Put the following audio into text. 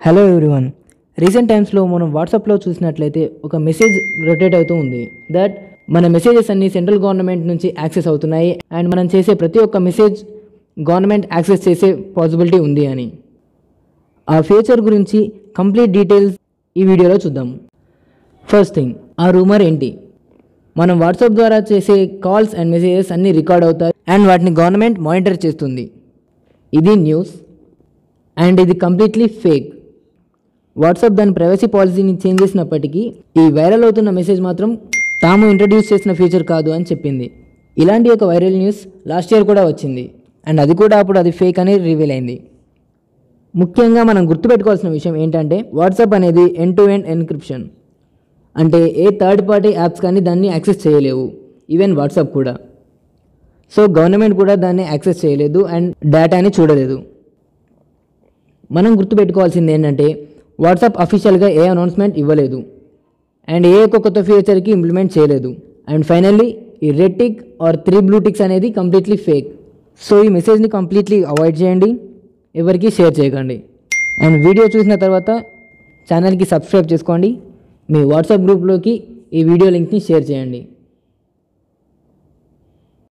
hello everyone recent టైమ్స్లో మనం వాట్సాప్లో చూసినట్లయితే ఒక మెసేజ్ రొటేట్ అవుతూ ఉంది దట్ మన మెసేజెస్ అన్ని సెంట్రల్ గవర్నమెంట్ నుంచి యాక్సెస్ అవుతున్నాయి అండ్ మనం చేసే ప్రతి ఒక్క మెసేజ్ గవర్నమెంట్ యాక్సెస్ చేసే పాసిబిలిటీ ఉంది అని ఆ ఫ్యూచర్ గురించి కంప్లీట్ డీటెయిల్స్ ఈ వీడియోలో చూద్దాం ఫస్ట్ థింగ్ ఆ రూమర్ ఏంటి మనం వాట్సాప్ ద్వారా చేసే కాల్స్ అండ్ మెసేజెస్ అన్నీ రికార్డ్ అవుతాయి అండ్ వాటిని గవర్నమెంట్ మానిటర్ చేస్తుంది ఇది న్యూస్ అండ్ ఇది కంప్లీట్లీ ఫేక్ వాట్సాప్ దాని ప్రైవసీ పాలసీని చేంజ్ చేసినప్పటికీ ఈ వైరల్ అవుతున్న మెసేజ్ మాత్రం తాము ఇంట్రడ్యూస్ చేసిన ఫీచర్ కాదు అని చెప్పింది ఇలాంటి ఒక వైరల్ న్యూస్ లాస్ట్ ఇయర్ కూడా వచ్చింది అండ్ అది కూడా అప్పుడు అది ఫేక్ అని రివీల్ అయింది ముఖ్యంగా మనం గుర్తుపెట్టుకోవాల్సిన విషయం ఏంటంటే వాట్సాప్ అనేది ఎండ్ టు ఎండ్ ఎన్క్రిప్షన్ అంటే ఏ థర్డ్ పార్టీ యాప్స్ కానీ దాన్ని యాక్సెస్ చేయలేవు ఈవెన్ వాట్సాప్ కూడా సో గవర్నమెంట్ కూడా దాన్ని యాక్సెస్ చేయలేదు అండ్ డేటాని చూడలేదు మనం గుర్తుపెట్టుకోవాల్సింది ఏంటంటే వాట్సాప్ అఫీషియల్గా ఏ అనౌన్స్మెంట్ ఇవ్వలేదు అండ్ ఏ ఒక్క కొత్త ఫీచర్కి ఇంప్లిమెంట్ చేయలేదు అండ్ ఫైనల్లీ ఈ red tick or three blue ticks అనేది కంప్లీట్లీ ఫేక్ సో ఈ మెసేజ్ని కంప్లీట్లీ అవాయిడ్ చేయండి ఎవరికి షేర్ చేయకండి అండ్ వీడియో చూసిన తర్వాత ఛానల్కి సబ్స్క్రైబ్ చేసుకోండి మీ వాట్సాప్ గ్రూప్లోకి ఈ వీడియో లింక్ని షేర్ చేయండి